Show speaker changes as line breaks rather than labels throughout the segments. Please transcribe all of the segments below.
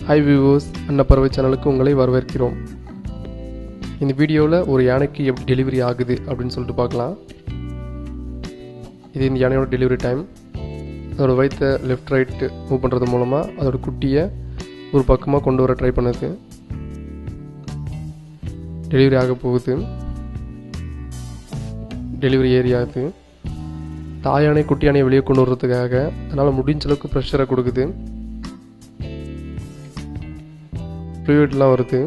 High viewers அன்னப்பறவை சேனலுக்கு உங்களை வரவேற்கிறோம் இந்த வீடியோவில் ஒரு யானைக்கு எப்படி டெலிவரி ஆகுது அப்படின்னு சொல்லிட்டு பார்க்கலாம் இது இந்த யானையோட டெலிவரி டைம் அதோட வயிற்றை லெஃப்ட் ரைட்டு மூவ் பண்ணுறது மூலமாக அதோட குட்டியை ஒரு பக்கமாக கொண்டு வர ட்ரை பண்ணுது டெலிவரி ஆக போகுது டெலிவரி ஏரியாகுது தாய் யானை குட்டி யானையை வெளியே கொண்டு வர்றதுக்காக அதனால் முடிஞ்ச அளவுக்கு ப்ரெஷரை கொடுக்குது ஃப்ளூயிட்லாம் வருது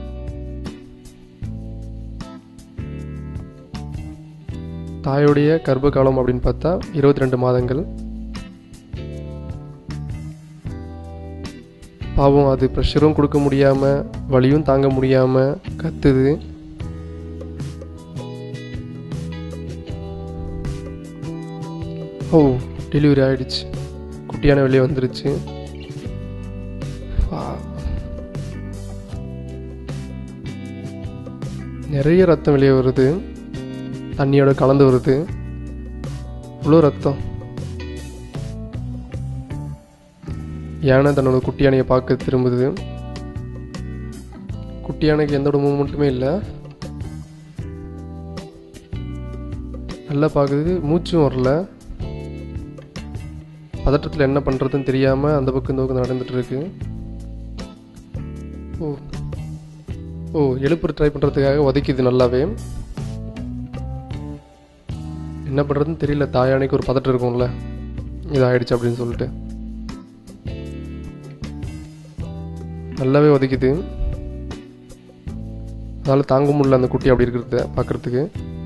தாயோடைய கர்ப்ப காலம் அப்படின்னு பார்த்தா இருபத்தி ரெண்டு மாதங்கள் பாவம் அது ப்ரெஷரும் கொடுக்க முடியாமல் வலியும் தாங்க முடியாமல் கத்துது ஓ டெலிவரி ஆயிடுச்சு குட்டியான வெளியே வந்துருச்சு வா. நிறைய ரத்தம் வெளியே வருது தண்ணியோட கலந்து வருது இவ்வளோ ரத்தம் யானை தன்னோட குட்டி யானையை பார்க்க திரும்புது குட்டி யானைக்கு எந்த ஒரு மூமெண்ட்டுமே இல்லை நல்லா பார்க்குது மூச்சும் வரல பதட்டத்தில் என்ன பண்ணுறதுன்னு தெரியாமல் அந்த பக்கம் இந்த பக்கம் நடந்துட்டு இருக்கு ஓ ஓ எழுப்புற ட்ரை பண்ணுறதுக்காக உதைக்குது நல்லாவே என்ன பண்ணுறதுன்னு தெரியல தாயானைக்கு ஒரு பதட்டம் இருக்கும்ல இதாகிடுச்சு அப்படின்னு சொல்லிட்டு நல்லாவே உதைக்குது அதனால் தாங்க முடியல அந்த குட்டி அப்படி இருக்கிறத பார்க்குறதுக்கு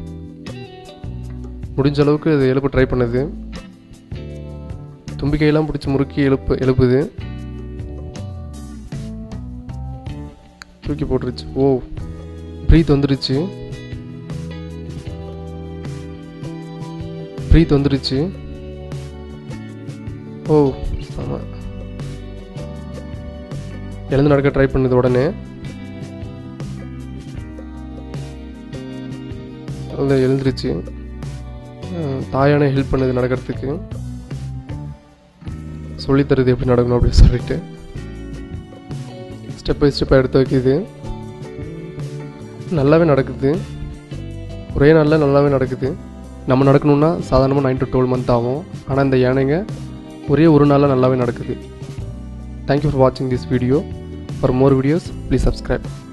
முடிஞ்ச அளவுக்கு அது எழுப்ப ட்ரை பண்ணுது தும்பிக்கையெல்லாம் பிடிச்சி முறுக்கி எழுப்பு எழுப்புது தூக்கி போட்டுருச்சு ஓ ப்ரீத் வந்துருச்சு ப்ரீத் வந்துருச்சு ஓ ஆமாம் எழுந்து நடக்க ட்ரை பண்ணுது உடனே அது எழுந்துருச்சு அஹ் தாயானே ஹெல்ப் பண்ணுது நடக்கிறதுக்கு சொல்லித் தருது எப்படி நடக்கணும் அப்படின்னு சொல்லிட்டு ஸ்டெப் பை ஸ்டெப்பாக எடுத்து வைக்குது நல்லாவே நடக்குது ஒரே நாளில் நல்லாவே நடக்குது நம்ம நடக்கணும்னா சாதாரணமாக நைன் டு டுவெல் மந்த் ஆகும் ஆனால் இந்த யானைங்க ஒரே ஒரு நாளில் நல்லாவே நடக்குது தேங்க்யூ ஃபார் வாட்சிங் this video for more videos please subscribe